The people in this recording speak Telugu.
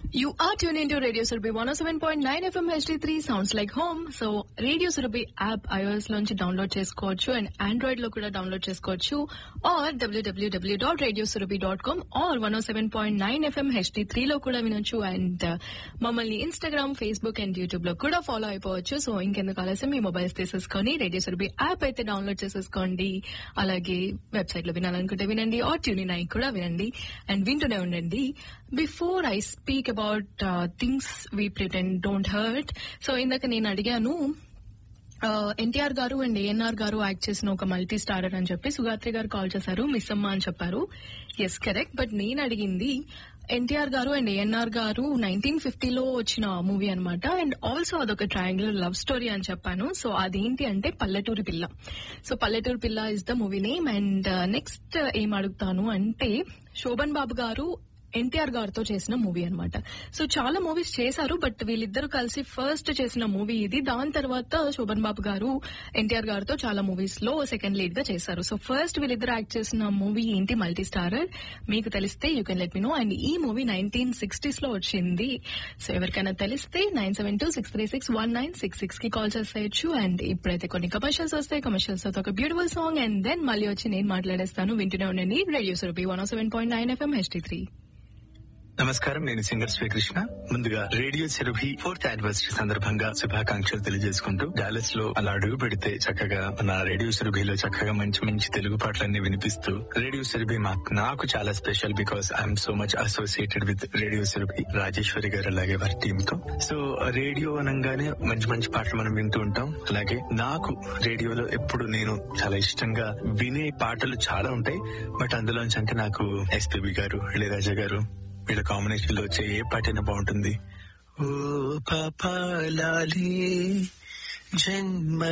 You are tuned into Radio Surabhi 107.9 FM HD3 sounds like home. So Radio Surabhi app iOS లోంచి డౌన్లోడ్ చేసుకోవచ్చు అండ్ ఆండ్రాయిడ్ లో కూడా డౌన్లోడ్ చేసుకోవచ్చు or WWW dot radio Surabhi dot com or one seven point nine FM HD three లో కూడా వినొచ్చు అండ్ మమ్మల్ని ఇన్స్టాగ్రామ్ ఫేస్బుక్ అండ్ యూట్యూబ్ లో కూడా ఫాలో అయిపోవచ్చు సో ఇంకెందుకు ఆలస్యం మీ మొబైల్స్ తీసేసుకొని రేడియో సురభి యాప్ అయితే డౌన్లోడ్ చేసేసుకోండి అలాగే వెబ్సైట్ లో వినాలనుకుంటే వినండి ఆర్ ట్యూనింగ్ అయి కూడా వినండి అండ్ వింటూనే ఉండండి before I speak about things we pretend don't hurt so ఇందాక నేను అడిగాను ఎన్టీఆర్ గారు అండ్ ఏఎన్ఆర్ గారు యాక్ట్ చేసిన ఒక మల్టీ స్టారర్ అని చెప్పి సుగాత్రి గారు కాల్ చేశారు మిస్ అమ్మ అని చెప్పారు ఎస్ కరెక్ట్ బట్ నేను అడిగింది ఎన్టీఆర్ గారు అండ్ ఏఎన్ఆర్ గారు నైన్టీన్ ఫిఫ్టీలో వచ్చిన మూవీ అనమాట అండ్ ఆల్సో అదొక ట్రయాంగులర్ లవ్ స్టోరీ అని చెప్పాను సో అదేంటి అంటే పల్లెటూరి పిల్ల సో పల్లెటూరి పిల్ల is the movie name and next ఏం అడుగుతాను అంటే శోభన్ బాబు గారు ఎన్టీఆర్ గారితో చేసిన మూవీ అన్నమాట సో చాలా మూవీస్ చేశారు బట్ వీళ్ళిద్దరు కలిసి ఫస్ట్ చేసిన మూవీ ఇది దాని తర్వాత శోభన్ బాబు గారు ఎన్టీఆర్ గారితో చాలా మూవీస్ లో సెకండ్ లీడ్ గా చేశారు సో ఫస్ట్ వీళ్ళిద్దరు యాక్ట్ చేసిన మూవీ ఏంటి మల్టీ స్టారర్ మీకు తెలిస్తే you can let me know and ఈ మూవీ నైన్టీన్ సిక్స్టీస్ లో వచ్చింది సో ఎవరికైనా తెలిస్తే nine seven two six three six one nine six six కి కాల్ చేసేయచ్చు అండ్ ఇప్పుడైతే కొన్ని కమర్షియల్స్ వస్తాయి కమర్షియల్స్ తో ఒక బ్యూటిఫుల్ సాంగ్ అండ్ దెన్ మళ్ళీ వచ్చి నేను మాట్లాడేస్తాను వింటూనే ఉండండి radio Surabhi one seven point nine FM HD three నమస్కారం నేను సింగర్ శ్రీకృష్ణ ముందుగా రేడియో చెరుభి ఫోర్త్ యానివర్సరీ సందర్భంగా శుభాకాంక్షలు తెలియజేసుకుంటూ డాలస్ లో అలా అడుగు పెడితే చక్కగా నా రేడియో చెరుభిలో చక్కగా మంచి మంచి తెలుగు పాటలన్నీ వినిపిస్తూ రేడియో చెరుభి మాకు నాకు చాలా special because I'm so much associated with radio చెరుభి రాజేశ్వరి గారు అలాగే వారి టీమ్ తో సో రేడియో అనగానే మంచి మంచి పాటలు మనం వింటూ ఉంటాం అలాగే నాకు రేడియోలో ఎప్పుడు నేను చాలా ఇష్టంగా వినే పాటలు చాలా ఉంటాయి బట్ అందులోంచి అంటే నాకు ఎస్పీబి గారు ఇళయరాజా గారు వీళ్ళ కాంబినేషన్ లో వచ్చే ఏ పాటైనా బాగుంటుంది ఓ పాపాలి జన్మ